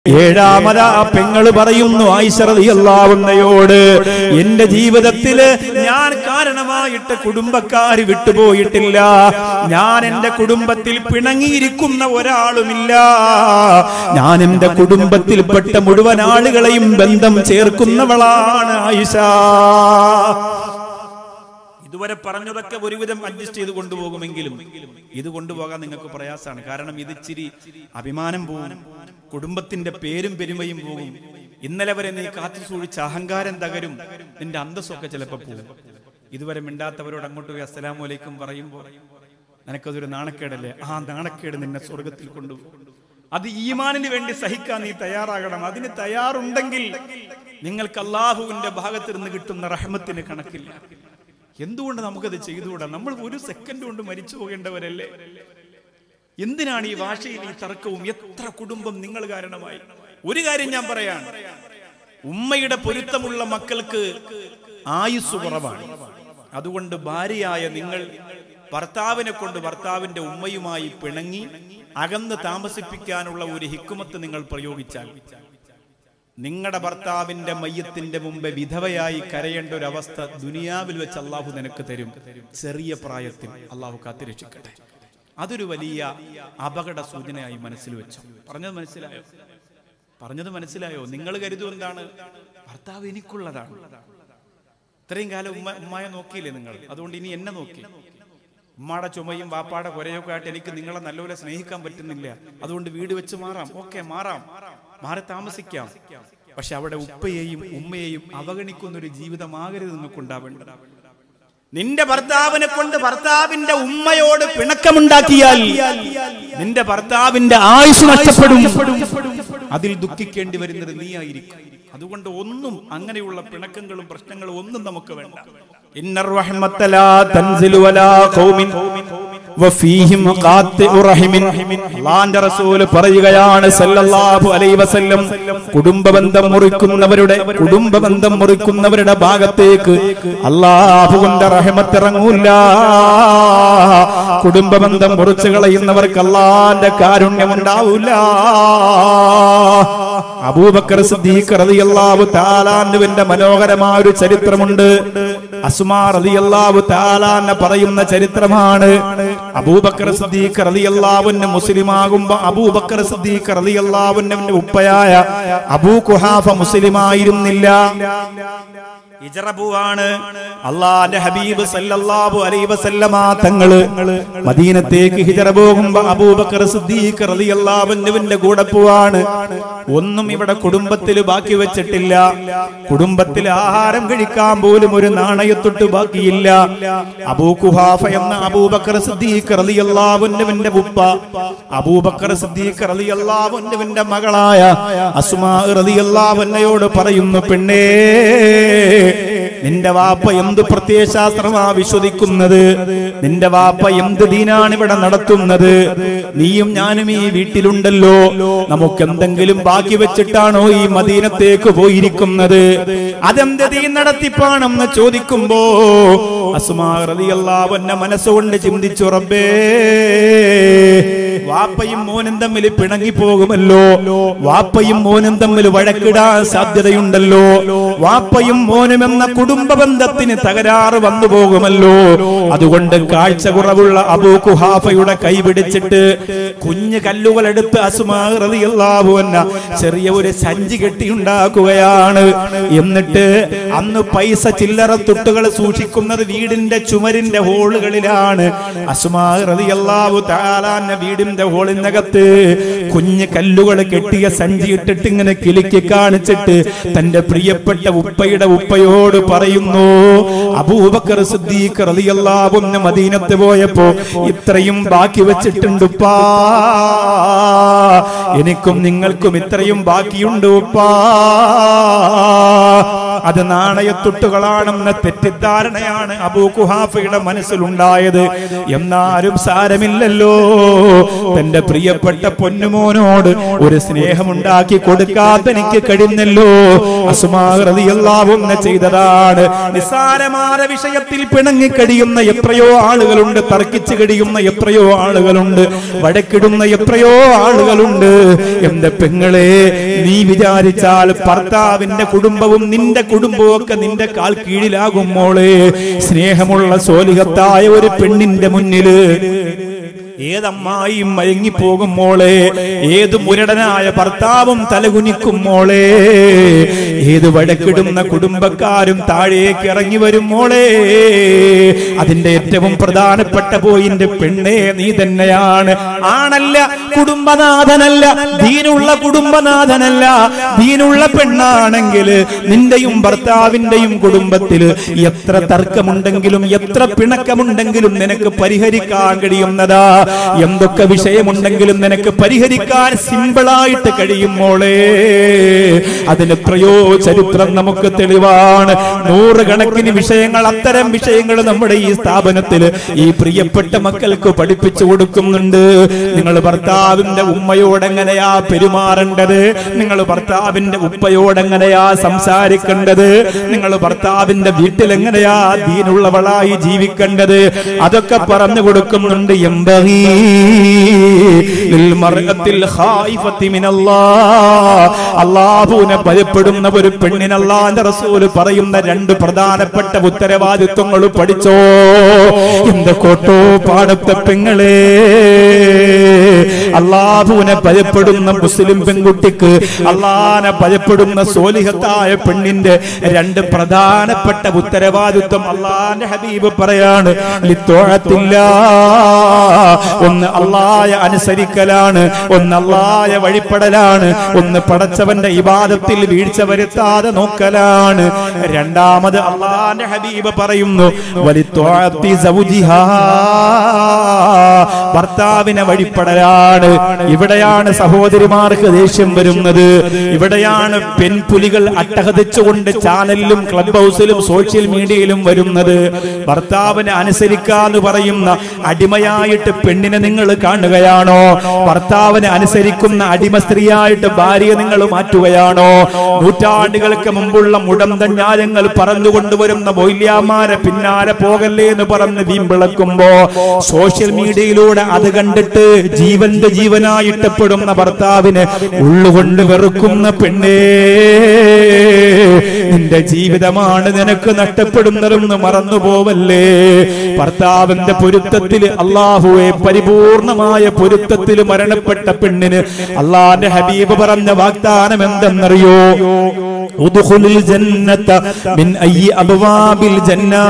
ഏഴാമത് ആ പെങ്ങള് പറയുന്നു ആയിഷറിയല്ലാവുന്നയോട് എന്റെ ജീവിതത്തില് ഞാൻ കാരണമായിട്ട് കുടുംബക്കാര് വിട്ടുപോയിട്ടില്ല ഞാൻ എന്റെ കുടുംബത്തിൽ പിണങ്ങിയിരിക്കുന്ന ഒരാളുമില്ല ഞാൻ എന്റെ കുടുംബത്തിൽപ്പെട്ട മുഴുവൻ ആളുകളെയും ബന്ധം ചേർക്കുന്നവളാണ് ആയിഷ ഇതുവരെ പറഞ്ഞതൊക്കെ ഒരുവിധം അഡ്ജസ്റ്റ് ചെയ്ത് കൊണ്ടുപോകുമെങ്കിലും ഇത് കൊണ്ടുപോകാൻ നിങ്ങൾക്ക് പ്രയാസമാണ് കാരണം ഇത് ഇച്ചിരി അഭിമാനം പോകും കുടുംബത്തിന്റെ പേരും പെരുമയും പോകും ഇന്നലെ വരെ നീ കാത്തു സൂക്ഷിച്ച അഹങ്കാരം തകരും നിന്റെ അന്തസ്സൊക്കെ ചിലപ്പോൾ പോകും ഇതുവരെ മിണ്ടാത്തവരോട് അങ്ങോട്ട് പോയി അസ്സലാമു അലൈക്കും പറയുമ്പോൾ നിനക്കതൊരു നാണക്കേടല്ലേ ആ നാണക്കേട് നിന്നെ സ്വർഗത്തിൽ കൊണ്ടുപോകും അത് ഈമാനിന് വേണ്ടി സഹിക്കാൻ നീ തയ്യാറാകണം അതിന് തയ്യാറുണ്ടെങ്കിൽ നിങ്ങൾക്ക് അള്ളാഹുവിന്റെ ഭാഗത്ത് നിന്ന് കിട്ടുന്ന റഹ്മത്തിന് കണക്കില്ല എന്തുകൊണ്ട് നമുക്കത് ചെയ്തുകൂടാ നമ്മൾ ഒരു സെക്കൻഡ് കൊണ്ട് മരിച്ചു പോകേണ്ടവരല്ലേ എന്തിനാണ് ഈ ഭാഷയിൽ ഈ തർക്കവും എത്ര കുടുംബം നിങ്ങൾ കാരണമായി ഒരു കാര്യം ഞാൻ പറയാൻ ഉമ്മയുടെ പൊരുത്തമുള്ള മക്കൾക്ക് ആയുസ് കുറവാണ് അതുകൊണ്ട് ഭാര്യയായ നിങ്ങൾ ഭർത്താവിനെ കൊണ്ട് ഭർത്താവിന്റെ ഉമ്മയുമായി പിണങ്ങി അകന്ന് താമസിപ്പിക്കാനുള്ള ഒരു ഹിക്കുമത്ത് നിങ്ങൾ പ്രയോഗിച്ചാൽ നിങ്ങളുടെ ഭർത്താവിന്റെ മയ്യത്തിന്റെ മുമ്പ് വിധവയായി കരയേണ്ട ഒരു അവസ്ഥ ദുനിയാവിൽ വെച്ച് അള്ളാഹു നിനക്ക് തരും ചെറിയ പ്രായത്തിൽ അള്ളാഹു കാത്തിരക്ഷിക്കട്ടെ അതൊരു വലിയ അപകട സൂചനയായി മനസ്സിൽ വെച്ചു പറഞ്ഞത് മനസ്സിലായോ പറഞ്ഞത് മനസ്സിലായോ നിങ്ങൾ കരുതും എന്താണ് ഭർത്താവ് എനിക്കുള്ളതാണ് ഇത്രയും കാലം ഉമ്മ ഉമ്മയെ നോക്കിയില്ലേ നിങ്ങൾ അതുകൊണ്ട് ഇനി എന്നെ നോക്കി ഉമ്മാടെ ചുമയും വാപ്പാടെ കുരയൊക്കെ ആയിട്ട് എനിക്ക് നിങ്ങളെ നല്ലപോലെ സ്നേഹിക്കാൻ പറ്റുന്നില്ല അതുകൊണ്ട് വീട് വെച്ച് മാറാം ഓക്കെ മാറാം മാറി താമസിക്കാം പക്ഷെ അവിടെ ഉപ്പയെയും ഉമ്മയെയും അവഗണിക്കുന്ന ഒരു ജീവിതമാകരുത് നിങ്ങൾക്കുണ്ടാവേണ്ടത് നിന്റെ ഭർത്താവിനെ കൊണ്ട് ഭർത്താവിന്റെ ഉമ്മയോട് പിണക്കമുണ്ടാക്കിയാൽ നിന്റെ ഭർത്താവിന്റെ ആയുസ് നഷ്ടപ്പെടും അതിൽ ദുഃഖിക്കേണ്ടി വരുന്നത് നീ ആയിരിക്കും അതുകൊണ്ട് ഒന്നും അങ്ങനെയുള്ള പിണക്കങ്ങളും പ്രശ്നങ്ങളും ഒന്നും നമുക്ക് വേണ്ട ഇന്നർ റഹ്മത്തലാ തൻസിലു വലാ ഖൗമിൻ വഫീഹിം ഖാത്തിഉ റഹിമിൻ അല്ലാഹുവിന്റെ റസൂൽ പറയുകയാണ് സല്ലല്ലാഹു അലൈഹി വസല്ലം കുടുംബ ബന്ധം മുറിക്കുന്നവരുടെ കുടുംബ ബന്ധം മുറിക്കുന്നവരുടെ ഭാഗത്തേക്ക് അല്ലാഹുവിന്റെ റഹ്മത്ത് ഇറങ്ങൂല കുടുംബ ബന്ധം മുറിച്ചു കളയുന്നവർക്ക് അല്ലാഹുവിന്റെ കാരുണ്യം ഉണ്ടാവൂല അബൂബക്കർ സിദ്ദീഖ് റളിയല്ലാഹു തആലാന്റെ മനോഹരമായ ഒരു ചരിത്രമുണ്ട് അസ്മാ റളിയല്ലാഹു തആലാന്നെ പറയുന്ന ചരിത്രമാണ് അബൂബക്കർ സിദ്ദീഖ് റളിയല്ലാഹുവിന് മുസ്ലിമാകുമ്പോ അബൂബക്കർ സിദ്ദീഖ് റളിയല്ലാഹുവിന്റെ ഉപ്പയായ അബൂ കുഹാഫ മുസ്ലിമായിരുന്നില്ല ഇജറബുവാണ് അള്ളാന്റെ ഹബീബ് സല്ലല്ലാഹു അലൈഹി വസല്ലമ തങ്ങള് മദീനത്തേക്ക് ഹിജറ പോകുമ്പോ അബൂബക്കർ സിദ്ദീഖ് റളിയല്ലാഹുവിന്റെ കൂടെ പോവാണ് ഒന്നും ഇവിടെ കുടുംബത്തിൽ ബാക്കി വെച്ചിട്ടില്ല കുടുംബത്തിൽ ആഹാരം കഴിക്കാൻ പോലും ഒരു നാണയത്തൊട്ട് ബാക്കിയില്ല അബൂ കുഹാഫ എന്ന അബൂബക്കർ സിദ്ദീഖ് റളിയല്ലാഹുവിന്റെ ഉപ്പ അബൂബക്കർ സിദ്ദീഖ് റളിയല്ലാഹുവിന്റെ മകളായ അസ്മാ റളിയല്ലാഹുവിനോട് പറയുന്നു പെണ്ണേ നിന്റെ വാപ്പ എന്ത് പ്രത്യയശാസ്ത്രമാ വിശ്വസിക്കുന്നത് നിന്റെ വാപ്പ എന്ത് ദീനാണ് ഇവിടെ നടത്തുന്നത് നീയും ഞാനും ഈ വീട്ടിലുണ്ടല്ലോ നമുക്ക് എന്തെങ്കിലും ബാക്കി വെച്ചിട്ടാണോ ഈ മദീനത്തേക്ക് പോയിരിക്കുന്നത് അതെന്ത് ദീൻ നടത്തിപ്പാണെന്ന് ചോദിക്കുമ്പോ അസുമാറിയല്ലാവന്നെ മനസ്സുകൊണ്ട് ചിന്തിച്ചു റബ്ബേ വാപ്പയും മോനും തമ്മിൽ പിണങ്ങി പോകുമല്ലോ വാപ്പയും മോനും തമ്മിൽ വഴക്കിടാൻ സാധ്യതയുണ്ടല്ലോ വാപ്പയും മോനും എന്ന കുടുംബ ബന്ധത്തിന് തകരാറ് വന്നു പോകുമല്ലോ അതുകൊണ്ട് കാഴ്ച കുറവുള്ള അബൂ കുഹാഫയുടെ കൈ പിടിച്ചിട്ട് കുഞ്ഞു കല്ലുകൾ എടുത്ത് അസുമാറിയല്ലാവു എന്ന ചെറിയ ഒരു സഞ്ചി കെട്ടിയുണ്ടാക്കുകയാണ് എന്നിട്ട് അന്ന് പൈസ ചില്ലറ തുട്ടുകൾ സൂക്ഷിക്കുന്നത് വീടിന്റെ ചുമരിന്റെ ഹോളുകളിലാണ് അസുമാറിയല്ലാവു താലാന്റെ വീടിന്റെ ഹോളിനകത്ത് കുഞ്ഞു കല്ലുകൾ കെട്ടിയ സഞ്ചി ഇട്ടിട്ട് ഇങ്ങനെ കിലുക്കി കാണിച്ചിട്ട് തന്റെ പ്രിയപ്പെട്ട ഉപ്പയുടെ ഉപ്പയോട് പറയുന്നു അബൂബക്കർ സിദ്ദീഖ് റളിയല്ലാഹു അൻഹു മദീനത്ത് പോയപ്പോ ഇത്രയും ബാക്കി വെച്ചിട്ടുണ്ട് ഉപ്പാ എനിക്കും നിങ്ങൾക്കും ഇത്രയും ബാക്കിയുണ്ട് ഉപ്പാ അത് നാണയത്തുട്ടുകളാണെന്ന തെറ്റിദ്ധാരണയാണ് അബൂ കുഹാഫയുടെ മനസ്സിലുണ്ടായത് എന്നാലും സാരമില്ലല്ലോ തന്റെ പ്രിയപ്പെട്ട പൊന്നുമോനോട് ഒരു സ്നേഹമുണ്ടാക്കി കൊടുക്കാത്ത എനിക്ക് കഴിയുന്നല്ലോ അസുമാകൃതിയെല്ലാവുന്ന ചെയ്തതാണ് നിസ്സാരമായ വിഷയത്തിൽ പിണങ്ങി കഴിയുന്ന എത്രയോ ആളുകളുണ്ട് തർക്കിച്ച് കഴിയുന്ന എത്രയോ ആളുകളുണ്ട് വഴക്കിടുന്ന എത്രയോ ആളുകളുണ്ട് എന്റെ പെങ്ങളെ നീ വിചാരിച്ചാൽ ഭർത്താവിന്റെ കുടുംബവും നിന്റെ കുടുംബവും ഒക്കെ നിന്റെ കാൽ കീഴിലാകും മോളെ സ്നേഹമുള്ള സോലിഹത്തായ ഒരു പെണ്ണിന്റെ മുന്നില് ഏതമ്മായിയും മയങ്ങിപ്പോകും മോളെ ഏത് മുരടനായ ഭർത്താവും തലകുനിക്കും മോളെ ഏത് വഴക്കിടുന്ന കുടുംബക്കാരും താഴേക്ക് ഇറങ്ങി വരും മോളെ അതിന്റെ ഏറ്റവും പ്രധാനപ്പെട്ട പോയിന്റ് പെണ്ണേ നീ തന്നെയാണ് ആണല്ല കുടുംബനാഥനല്ല ദീനുള്ള കുടുംബനാഥനല്ല ദീനുള്ള പെണ്ണാണെങ്കിൽ നിന്റെയും ഭർത്താവിന്റെയും കുടുംബത്തിൽ എത്ര തർക്കമുണ്ടെങ്കിലും എത്ര പിണക്കമുണ്ടെങ്കിലും നിനക്ക് പരിഹരിക്കാൻ കഴിയുന്നതാ എന്തൊക്കെ വിഷയമുണ്ടെങ്കിലും നിനക്ക് പരിഹരിക്കാൻ സിമ്പിളായിട്ട് കഴിയും മോളെ അതിന് എത്രയോ ചരിത്രം നമുക്ക് തെളിവാണ് നൂറുകണക്കിന് വിഷയങ്ങൾ അത്തരം വിഷയങ്ങൾ നമ്മുടെ ഈ സ്ഥാപനത്തിൽ ഈ പ്രിയപ്പെട്ട മക്കൾക്ക് പഠിപ്പിച്ചു കൊടുക്കുന്നുണ്ട് നിങ്ങൾ ഭർത്താവിന്റെ ഉമ്മയോടെങ്ങനെയാ പെരുമാറേണ്ടത് നിങ്ങൾ ഭർത്താവിന്റെ ഉപ്പയോടെങ്ങനെയാ സംസാരിക്കേണ്ടത് നിങ്ങൾ ഭർത്താവിന്റെ വീട്ടിൽ എങ്ങനെയാ ദീനുള്ളവളായി ജീവിക്കേണ്ടത് അതൊക്കെ പറഞ്ഞു കൊടുക്കുന്നുണ്ട് എമ്പഹീ ലിൽമർഅത്തിൽ ഖായിഫത്തി മിനല്ലാഹ് അല്ലാഹുവിനെ ഭയപ്പെടുന്ന ഒരു പെണ്ണിന് അല്ലാഹുവിന്റെ റസൂൽ പറയുന്ന രണ്ട് പ്രധാനപ്പെട്ട ഉത്തരവാദിത്വങ്ങൾ പഠിച്ചോ എന്റെ കോട്ടോ പാടത്തെ പെങ്ങളെ അള്ളാഹുവിനെ ഭയപ്പെടുന്ന മുസ്ലിം പെൺകുട്ടിക്ക് അള്ളാഹിനെ ഭയപ്പെടുന്ന സോലിഹത്തായ പെണ്ണിന്റെ രണ്ട് പ്രധാനപ്പെട്ട ഉത്തരവാദിത്വം അള്ളാന്റെ ഹബീബ് പറയാണ് ലിത്തോഴത്തില്ല ഒന്ന് അള്ളായ അനുസരിക്കലാണ് ഒന്ന് അള്ളായ വഴിപ്പെടലാണ് ഒന്ന് പടച്ചവന്റെ ഇബാദത്തിൽ വീഴ്ച വരുത്താതെ നോക്കലാണ് രണ്ടാമത് അള്ളാന്റെ ഹബീബ് പറയുന്നു വലിത്തോഴത്തി സൗജിഹാ ഭർത്താവിനെ വഴിപ്പെടലാണ് ഇവിടെയാണ് സഹോദരിമാർക്ക് ദേഷ്യം വരുന്നത് ഇവിടെയാണ് പെൺപുലികൾ അട്ടഹതിച്ചുകൊണ്ട് ചാനലിലും ക്ലബ് ഹൗസിലും സോഷ്യൽ മീഡിയയിലും വരുന്നത് ഭർത്താവിനെ അനുസരിക്കാന്ന് പറയുന്ന അടിമയായിട്ട് പെണ്ണിനെ നിങ്ങൾ കാണുകയാണോ ഭർത്താവിനെ അനുസരിക്കുന്ന അടിമ സ്ത്രീയായിട്ട് ഭാര്യയെ നിങ്ങൾ മാറ്റുകയാണോ നൂറ്റാണ്ടുകൾക്ക് മുമ്പുള്ള മുടന്തഞ്ഞാരങ്ങൾ പറഞ്ഞുകൊണ്ടുവരുന്ന മൊയ്ല്യാമാരെ പിന്നാലെ പോകല്ലേ എന്ന് പറഞ്ഞ് വീമ്പിളക്കുമ്പോ സോഷ്യൽ മീഡിയയിലൂടെ അത് കണ്ടിട്ട് ജീവന്റെ ജീവനായിട്ടപ്പെടുന്ന ഭർത്താവിനെ ഉള്ളുകൊണ്ട് വെറുക്കുന്ന പെണ്ണേ നിന്റെ ജീവിതമാണ് നിനക്ക് നഷ്ടപ്പെടുന്നതെന്ന് മറന്നു പോവല്ലേ ഭർത്താവിന്റെ പൊരുത്തത്തിൽ അള്ളാഹുവെ പരിപൂർണമായ പൊരുത്തത്തിൽ മരണപ്പെട്ട പെണ്ണിന് അള്ളാന്റെ ഹബീബ് പറഞ്ഞ വാഗ്ദാനം എന്തെന്നറിയോ ഉദ്ഖുലുൽ ജന്നത മിൻ അയ്യി അബ്വാബിൽ ജന്നാ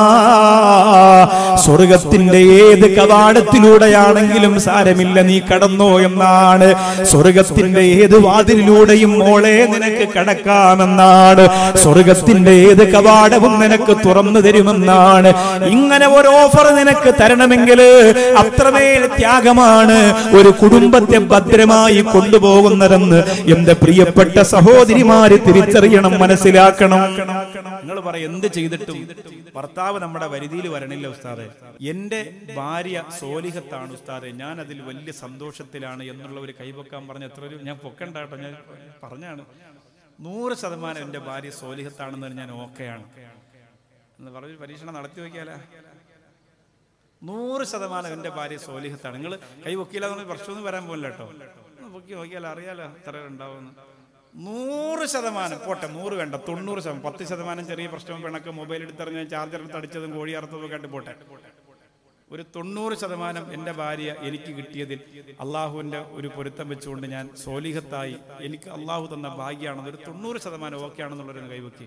സ്വർഗത്തിന്റെ ഏത് കവാടത്തിലൂടെയാണെങ്കിലും സാരമില്ല നീ കടന്നോ എന്നാണ് സ്വർഗത്തിന്റെ ഏത് വാതിലിലൂടെയും മോളെ നിനക്ക് കടക്കാമെന്നാണ് സ്വർഗത്തിന്റെ ഏത് കവാടവും നിനക്ക് തുറന്നു തരുമെന്നാണ് ഇങ്ങനെ ഒരു ഓഫർ നിനക്ക് തരണമെങ്കിൽ അത്രമേൽ ത്യാഗമാണ് ഒരു കുടുംബത്തെ ഭദ്രമായി കൊണ്ടുപോകുന്നതെന്ന് എന്റെ പ്രിയപ്പെട്ട സഹോദരിമാര് തിരിച്ചറിയണം മനസ്സിലാക്കണം നിങ്ങൾ പറയും എന്ത് ചെയ്തിട്ടും ഭർത്താവ് നമ്മുടെ വരുതിയിൽ വരണില്ല ഉസ്താദെ എന്റെ ഭാര്യ സോലിഹത്താണ് ഉസ്താദെ ഞാൻ അതിൽ വലിയ സന്തോഷത്തിലാണ് എന്നുള്ള ഒരു കൈവക്കാൻ പറഞ്ഞ എത്ര ഒരു ഞാൻ പൊക്കണ്ട കേട്ടോ ഞാൻ പറഞ്ഞാണ് നൂറ് ശതമാനം എന്റെ ഭാര്യ സോലിഹത്താണെന്ന് ഞാൻ ഓക്കെയാണ് എന്ന് പറഞ്ഞൊരു പരീക്ഷണം നടത്തി നോക്കിയാലേ നൂറ് ശതമാനം എന്റെ ഭാര്യ സോലിഹത്താണ് നിങ്ങൾ കൈ പൊക്കിയില്ല വർഷമൊന്നും വരാൻ പോകില്ല കേട്ടോ ഒന്ന് പൊക്കി നോക്കിയാൽ അറിയാലോ എത്ര ഉണ്ടാവുമെന്ന് നൂറ് ശതമാനം പോട്ടെ നൂറ് വേണ്ട തൊണ്ണൂറ് ശതമാനം പത്ത് ശതമാനം ചെറിയ പ്രശ്നവും പിണക്ക് മൊബൈൽ എടുത്തെറിഞ്ഞ ചാർജർ എടുത്ത് അടിച്ചതും കോഴി അറുത്തതും ഒക്കെ ആയിട്ട് പോട്ടെ ഒരു തൊണ്ണൂറ് ശതമാനം എൻ്റെ ഭാര്യ എനിക്ക് കിട്ടിയതിൽ അള്ളാഹുവിൻ്റെ ഒരു പൊരുത്തം വെച്ചുകൊണ്ട് ഞാൻ സോലിഹത്തായി എനിക്ക് അള്ളാഹു തന്ന ഭാഗ്യമാണെന്ന് ഒരു തൊണ്ണൂറ് ശതമാനം ഓക്കെ ആണെന്നുള്ളൊരു കൈവക്കി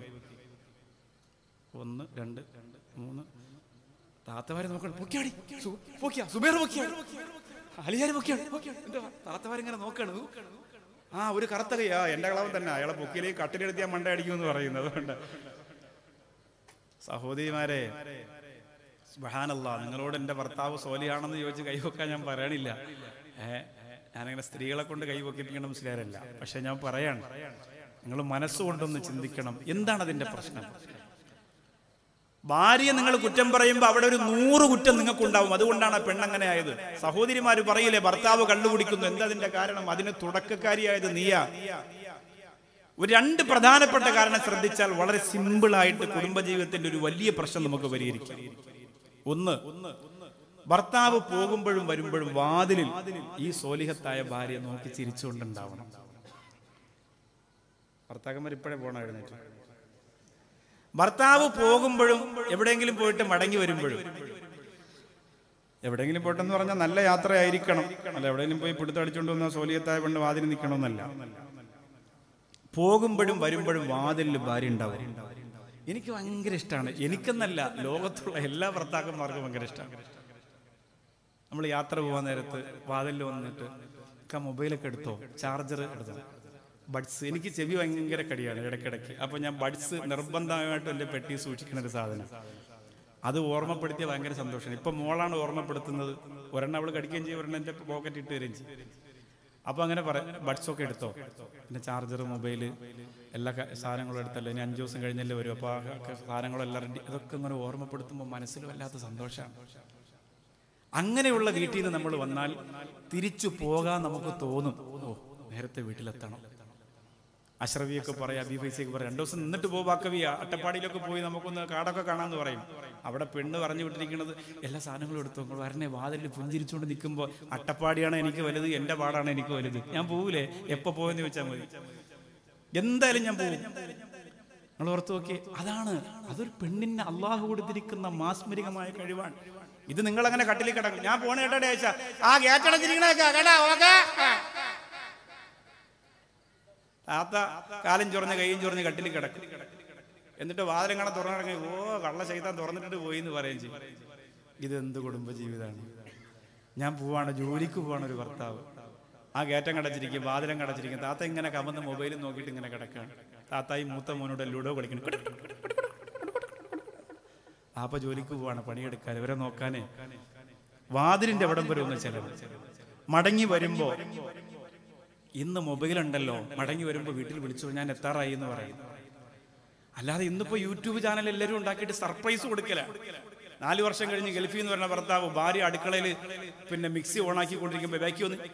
ഒന്ന് രണ്ട് മൂന്ന് താത്തമാരെ നോക്കണം പൊക്കിയാടി സു- പൊക്കിയാ സുബേർ പൊക്കിയാണ് അലിയാര് പൊക്കിയാണ് എന്താ താത്തമാരിങ്ങനെ നോക്കണം ആ ഒരു കറുത്ത കൈ ആ എന്റെ കളവൻ തന്നെ അയാളെ പൊക്കിയിലേക്ക് കട്ടിലെടുത്ത് ഞാൻ മണ്ട അടിക്കുമെന്ന് പറയുന്നത് അതുകൊണ്ട് സഹോദരിമാരെ സുബ്ഹാനല്ല നിങ്ങളോട് എൻ്റെ ഭർത്താവ് സോലിയാണെന്ന് ചോദിച്ച് കൈവക്കാൻ ഞാൻ പറയണില്ല ഏ ഞാനങ്ങനെ സ്ത്രീകളെ കൊണ്ട് കൈവക്കിപ്പിക്കണം മുസ്ലിയാരല്ല പക്ഷെ ഞാൻ പറയാണ് നിങ്ങൾ മനസ്സുകൊണ്ടൊന്ന് ചിന്തിക്കണം എന്താണ് അതിന്റെ പ്രശ്നം ഭാര്യയെ നിങ്ങൾ കുറ്റം പറയുമ്പോൾ അവിടെ ഒരു നൂറ് കുറ്റം നിങ്ങൾക്കുണ്ടാവും അതുകൊണ്ടാണ് ആ പെണ്ണങ്ങനെ ആയത് സഹോദരിമാര് പറയില്ലേ ഭർത്താവ് കള്ളു കുടിക്കുന്നു എന്താ അതിന്റെ കാരണം അതിന് തുടക്കക്കാരിയായത് നീയാ ഒരു രണ്ട് പ്രധാനപ്പെട്ട കാരണം ശ്രദ്ധിച്ചാൽ വളരെ സിമ്പിൾ ആയിട്ട് കുടുംബജീവിതത്തിന്റെ ഒരു വലിയ പ്രശ്നം നമുക്ക് പരിഹരിക്കാം ഒന്ന് ഭർത്താവ് പോകുമ്പോഴും വരുമ്പോഴും വാതിലിൽ ഈ സോലിഹത്തായ ഭാര്യ നോക്കി ചിരിച്ചുകൊണ്ടുണ്ടാവണം ഭർത്താക്കന്മാർ ഇപ്പോഴേ പോകണം എഴുന്നേറ്റ് ഭർത്താവ് പോകുമ്പോഴും എവിടെയെങ്കിലും പോയിട്ട് മടങ്ങി വരുമ്പോഴും എവിടെയെങ്കിലും പോട്ടെന്ന് പറഞ്ഞാൽ നല്ല യാത്രയായിരിക്കണം അല്ല എവിടെയെങ്കിലും പോയി പിടുത്തടിച്ചുകൊണ്ട് വന്ന സോലിയത്തായ പെണ്ണ് വാതിൽ നിൽക്കണമെന്നല്ല പോകുമ്പോഴും വരുമ്പോഴും വാതിലിൽ ഭാര്യ ഉണ്ടാവും എനിക്ക് ഭയങ്കര ഇഷ്ടമാണ് എനിക്കെന്നല്ല ലോകത്തുള്ള എല്ലാ ഭർത്താക്കന്മാർക്കും ഭയങ്കര ഇഷ്ടമാണ് നമ്മൾ യാത്ര പോകാൻ നേരത്ത് വാതിലിൽ വന്നിട്ട് ഒക്കെ മൊബൈലൊക്കെ എടുത്തോ ചാർജർ എടുത്തോ ബഡ്സ് എനിക്ക് ചെവി ഭയങ്കര കടിയാണ് ഇടയ്ക്കിടയ്ക്ക് അപ്പൊ ഞാൻ ബഡ്സ് നിർബന്ധമായിട്ടും എൻ്റെ പെട്ടി സൂക്ഷിക്കുന്ന ഒരു സാധനം അത് ഓർമ്മപ്പെടുത്തിയ ഭയങ്കര സന്തോഷമാണ് ഇപ്പൊ മോളാണ് ഓർമ്മപ്പെടുത്തുന്നത് ഒരെണ്ണം അവള് കടിക്കുകയും ചെയ്യും ഒരെണ്ണം എൻ്റെ പോക്കറ്റ് ഇട്ട് തരുകയും ചെയ്യും അപ്പൊ അങ്ങനെ പറ ബഡ്സ് ഒക്കെ എടുത്തോ പിന്നെ ചാർജർ മൊബൈൽ എല്ലാ ക- സാധനങ്ങളും എടുത്തല്ലോ ഇനി അഞ്ചു ദിവസം കഴിഞ്ഞല്ലേ വരും അപ്പൊ ആ ഒക്കെ സാധനങ്ങളെല്ലാം റെഡി അതൊക്കെ ഇങ്ങനെ ഓർമ്മപ്പെടുത്തുമ്പോൾ മനസ്സിൽ വല്ലാത്ത സന്തോഷമാണ് അങ്ങനെയുള്ള വീട്ടിൽ നിന്ന് നമ്മൾ വന്നാൽ തിരിച്ചു പോകാൻ നമുക്ക് തോന്നും ഓ നേരത്തെ വീട്ടിലെത്തണം അഷ്റഫിയൊക്കെ പറയാം അബി ഫൈസിയൊക്കെ പറയാം രണ്ടു ദിവസം നിന്നിട്ട് പോവാക്കവിയ അട്ടപ്പാടിയിലൊക്കെ പോയി നമുക്കൊന്ന് കാടൊക്കെ കാണാമെന്ന് പറയും അവിടെ പെണ്ണ് പറഞ്ഞു വിട്ടിരിക്കുന്നത് എല്ലാ സാധനങ്ങളും എടുത്തു നിങ്ങൾ വരണേ വാതിലിൽ പുഞ്ചിരിച്ചുകൊണ്ട് നിൽക്കുമ്പോൾ അട്ടപ്പാടിയാണ് എനിക്ക് വലുത് എൻ്റെ പാടാണ് എനിക്ക് വലുത് ഞാൻ പോവില്ലേ എപ്പോൾ പോയെന്ന് ചോദിച്ചാൽ മതി എന്തായാലും ഞാൻ പോകും നിങ്ങൾ ഓർത്ത് നോക്കിയേ അതാണ് അതൊരു പെണ്ണിന് അള്ളാഹു കൊടുത്തിരിക്കുന്ന മാസ്മരികമായ കഴിവാണ് ഇത് നിങ്ങൾ അങ്ങനെ കട്ടിലേക്ക് കിടക്കും ഞാൻ പോണ കേട്ടോ അയച്ച ആ ഗേറ്റടച്ചിരിക്കണേക്കാ കേട്ടാ ഓക്കെ താത്ത കാലും ചൊറഞ്ഞ് കൈയും ചൊറഞ്ഞ് കട്ടിൽ കിടക്കും എന്നിട്ട് വാതിലും കാണാൻ തുറന്നിറങ്ങി ഓ കള്ള ചെയ്താൻ തുറന്നിട്ട് പോയി എന്ന് പറയുകയും ചെയ്യും ഇതെന്ത് കുടുംബ ജീവിതമാണ് ഞാൻ പോവാണ് ജോലിക്ക് പോവാണ് ഒരു ഭർത്താവ് ആ ഗേറ്റം കടച്ചിരിക്കും വാതിലും കടച്ചിരിക്കും താത്ത ഇങ്ങനെ കമന്ന് മൊബൈലും നോക്കിയിട്ട് ഇങ്ങനെ കിടക്കാണ് താത്തായി മൂത്ത മോനോട് ലൂഡോ കളിക്കുന്നു ആപ്പ ജോലിക്ക് പോവാണ് പണിയെടുക്കാൻ ഇവരെ നോക്കാനേ വാതിലിന്റെ അവിടം വരെ ഒന്ന് ചെലവ് മടങ്ങി വരുമ്പോ ഇന്ന് മൊബൈൽ ഉണ്ടല്ലോ മടങ്ങി വരുമ്പോ വീട്ടിൽ വിളിച്ചു ഞാൻ എത്താറായി എന്ന് പറയും അല്ലാതെ ഇന്നിപ്പോ യൂട്യൂബ് ചാനൽ എല്ലാവരും ഉണ്ടാക്കിയിട്ട് സർപ്രൈസ് കൊടുക്കല നാല് വർഷം കഴിഞ്ഞ് ഗൾഫിൽ നിന്ന് വരുന്ന ഭർത്താവ് ഭാര്യ അടുക്കളയിൽ പിന്നെ മിക്സി ഓണാക്കി കൊണ്ടിരിക്കുമ്പോ ബാക്കി വന്ന്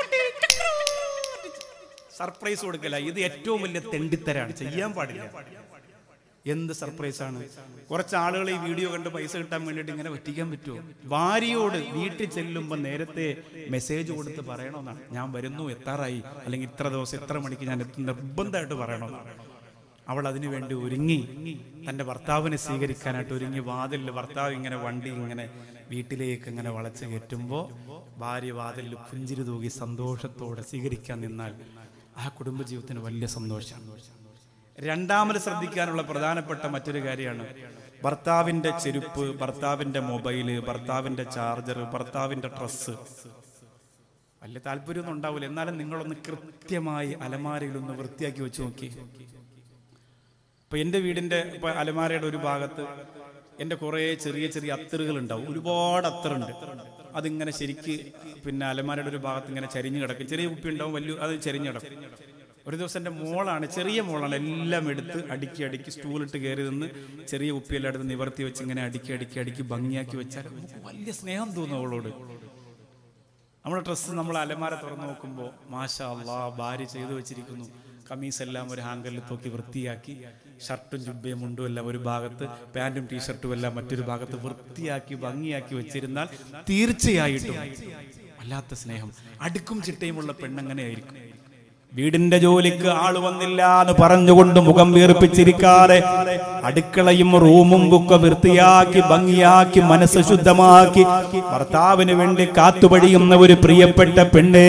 സർപ്രൈസ് കൊടുക്കല ഇത് ഏറ്റവും വലിയ തെണ്ടിത്തരാണ് ചെയ്യാൻ പാടില്ല എന്ത് സർപ്രൈസ് ആണ് കുറച്ച് ആളുകൾ ഈ വീഡിയോ കണ്ട് പൈസ കിട്ടാൻ വേണ്ടിയിട്ട് ഇങ്ങനെ പറ്റിക്കാൻ പറ്റുമോ ഭാര്യയോട് വീട്ടിൽ ചെല്ലുമ്പോൾ നേരത്തെ മെസ്സേജ് കൊടുത്ത് പറയണമെന്നാണ് ഞാൻ വരുന്നു എത്താറായി അല്ലെങ്കിൽ ഇത്ര ദിവസം ഇത്ര മണിക്ക് ഞാൻ എത്തും നിർബന്ധമായിട്ട് പറയണമെന്നാണ് അവൾ അതിനു വേണ്ടി ഒരുങ്ങി തന്റെ ഭർത്താവിനെ സ്വീകരിക്കാനായിട്ട് ഒരുങ്ങി വാതിലിൽ ഭർത്താവ് ഇങ്ങനെ വണ്ടി ഇങ്ങനെ വീട്ടിലേക്ക് ഇങ്ങനെ വളച്ച് കയറ്റുമ്പോൾ ഭാര്യ വാതിലിൽ പുഞ്ചിരി തൂകി സന്തോഷത്തോടെ സ്വീകരിക്കാൻ നിന്നാൽ ആ കുടുംബജീവിതത്തിന് വലിയ സന്തോഷമാണ് രണ്ടാമത് ശ്രദ്ധിക്കാനുള്ള പ്രധാനപ്പെട്ട മറ്റൊരു കാര്യമാണ് ഭർത്താവിന്റെ ചെരുപ്പ് ഭർത്താവിന്റെ മൊബൈല് ഭർത്താവിന്റെ ചാർജർ ഭർത്താവിന്റെ ഡ്രസ്സ് വലിയ താല്പര്യമൊന്നും ഉണ്ടാവില്ല എന്നാലും നിങ്ങളൊന്ന് കൃത്യമായി അലമാരയിൽ ഒന്ന് വൃത്തിയാക്കി വെച്ച് നോക്കി ഇപ്പൊ എന്റെ വീടിന്റെ ഇപ്പൊ അലമാരയുടെ ഒരു ഭാഗത്ത് എന്റെ കുറെ ചെറിയ ചെറിയ അത്തറുകൾ ഉണ്ടാവും ഒരുപാട് അത്തറുണ്ട് അതിങ്ങനെ ശരിക്ക് പിന്നെ അലമാരയുടെ ഒരു ഭാഗത്ത് ഇങ്ങനെ ചരിഞ്ഞു കിടക്കും ചെറിയ കുപ്പി ഉണ്ടാവും വലിയ അത് ചരിഞ്ഞു കിടക്കും ഒരു ദിവസം എൻ്റെ മോളാണ് ചെറിയ മോളാണ് എല്ലാം എടുത്ത് അടുക്കി അടുക്കി സ്റ്റൂളിട്ട് കയറി നിന്ന് ചെറിയ കുപ്പിയെല്ലാം എടുത്ത് നിവർത്തി വെച്ച് ഇങ്ങനെ അടുക്കി അടുക്കി അടുക്കി ഭംഗിയാക്കി വെച്ചാൽ നമുക്ക് വലിയ സ്നേഹം തോന്നും അവളോട് നമ്മുടെ ഡ്രസ്സ് നമ്മൾ അലമാര തുറന്നു നോക്കുമ്പോൾ മാഷാ അള്ളാ ഭാര്യ ചെയ്തു വെച്ചിരിക്കുന്നു കമീസ് എല്ലാം ഒരു ഹാങ്കറിൽ തൂക്കി വൃത്തിയാക്കി ഷർട്ടും ജുബയും മുണ്ടും എല്ലാം ഒരു ഭാഗത്ത് പാന്റും ടീഷർട്ടും എല്ലാം മറ്റൊരു ഭാഗത്ത് വൃത്തിയാക്കി ഭംഗിയാക്കി വെച്ചിരുന്നാൽ തീർച്ചയായിട്ടും വല്ലാത്ത സ്നേഹം അടുക്കും ചിട്ടയുമുള്ള പെണ്ണങ്ങനെയായിരിക്കും വീടിന്റെ ജോലിക്ക് ആള് വന്നില്ല എന്ന് പറഞ്ഞുകൊണ്ട് മുഖം വീർപ്പിച്ചിരിക്കാതെ അടുക്കളയും റൂമും ഒക്കെ വൃത്തിയാക്കി ഭംഗിയാക്കി മനസ്സ് ശുദ്ധമാക്കി ഭർത്താവിന് വേണ്ടി കാത്തുപഴിയുന്ന ഒരു പ്രിയപ്പെട്ട പെണ്ണേ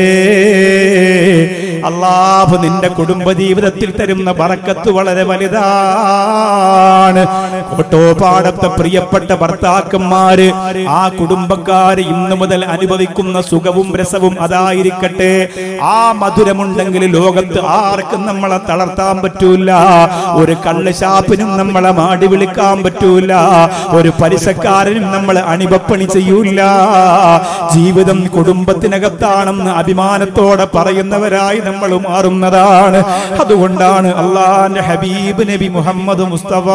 അള്ളാഹു നിന്റെ കുടുംബ ജീവിതത്തിൽ തരുന്ന ബറക്കത്ത് വളരെ വലുതാണ് കോട്ടോപാടത്തെ പ്രിയപ്പെട്ട ഭർത്താക്കന്മാര് ആ കുടുംബക്കാര് ഇന്നു മുതൽ അനുഭവിക്കുന്ന സുഖവും രസവും അതായിരിക്കട്ടെ ആ മധുരമുണ്ടെങ്കിൽ ലോകത്ത് ആർക്കും നമ്മളെ തളർത്താൻ പറ്റൂല ഒരു കള്ള് ഷാപ്പിനും നമ്മളെ മാടി വിളിക്കാൻ പറ്റൂല ഒരു പലിശക്കാരനും നമ്മളെ അണിപപ്പണി ചെയ്യൂല ജീവിതം കുടുംബത്തിനകത്താണെന്ന് അഭിമാനത്തോടെ പറയുന്നവരായി നമ്മൾ നമ്മൾ മാറുന്നതാണ് അതുകൊണ്ടാണ് അള്ളാന്റെ ഹബീബ് നബി മുഹമ്മദ് മുസ്തഫ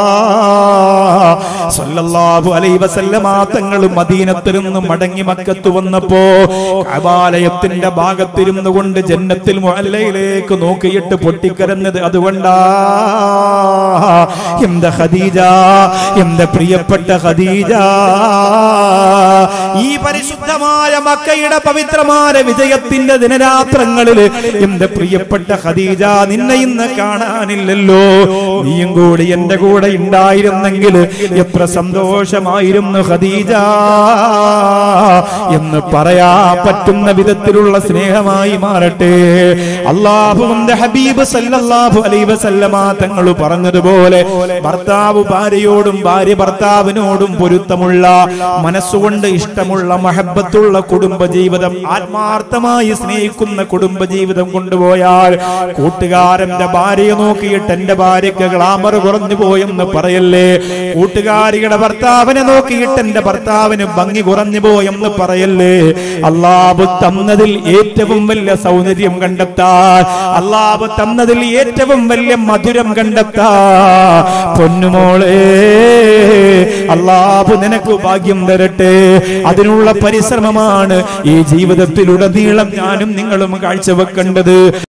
സല്ലല്ലാഹു അലൈഹി വസല്ലമ തങ്ങൾ മദീനത്തിൽ നിന്ന് മടങ്ങി മക്കത്ത് വന്നപ്പോ കബാലയത്തിന്റെ ഭാഗത്തിരുന്നു കൊണ്ട് ജന്നത്തിൽ മുഅല്ലയിലേക്ക് നോക്കിയിട്ട് പൊട്ടിക്കരഞ്ഞത് അതുകൊണ്ടാ എന്റെ ഖദീജ എന്റെ പ്രിയപ്പെട്ട ഖദീജ ഈ പരിശുദ്ധമായ മക്കയുടെ പവിത്രമായ വിജയത്തിന്റെ ദിനരാത്രങ്ങളിൽ എന്റെ പ്രിയപ്പെട്ട ഖദീജ നിന്നെ ഇന്ന് കാണാനില്ലല്ലോ നീയും കൂടി എന്റെ കൂടെ ഉണ്ടായിരുന്നെങ്കിൽ എത്ര സന്തോഷമായിരുന്നു ഖദീജ എന്ന് പറയാ പറ്റുന്ന വിധത്തിലുള്ള സ്നേഹമായി മാറട്ടെ അള്ളാഹുവിന്റെ ഹബീബ് സല്ലല്ലാഹു അലൈഹി വസല്ലമ തങ്ങൾ പറഞ്ഞതുപോലെ ഭർത്താവ് ഭാര്യയോടും ഭാര്യ ഭർത്താവിനോടും പൊരുത്തമുള്ള മനസ്സുകൊണ്ട് ഇഷ്ടമുള്ള മഹബത്തുള്ള കുടുംബജീവിതം ആത്മാർത്ഥമായി സ്നേഹിക്കുന്ന കുടുംബജീവിതം കൊണ്ടുപോയാൽ കൂട്ടുകാരന്റെ ഭാര്യയെ നോക്കിയിട്ട് എന്റെ ഭാര്യയ്ക്ക് ഗ്ലാമർ കുറഞ്ഞു പോയെന്ന് പറയല്ലേ കൂട്ടുകാരിയുടെ ഭർത്താവിനെ നോക്കിയിട്ട് എന്റെ ഭർത്താവിന് ഭംഗി കുറഞ്ഞു പോയെന്ന് പറയല്ലേ അള്ളാബ് തന്നതിൽ ഏറ്റവും വലിയ സൗന്ദര്യം കണ്ടെത്താൻ അള്ളാബ് തന്നതിൽ ഏറ്റവും വലിയ മധുരം കണ്ടെത്താ പൊന്നുമോളെ അള്ളാബ് നിനക്ക് ഭാഗ്യം തരട്ടെ അതിനുള്ള പരിശ്രമമാണ് ഈ ജീവിതത്തിലുടനീളം ഞാനും നിങ്ങളും കാഴ്ചവെക്കേണ്ടത്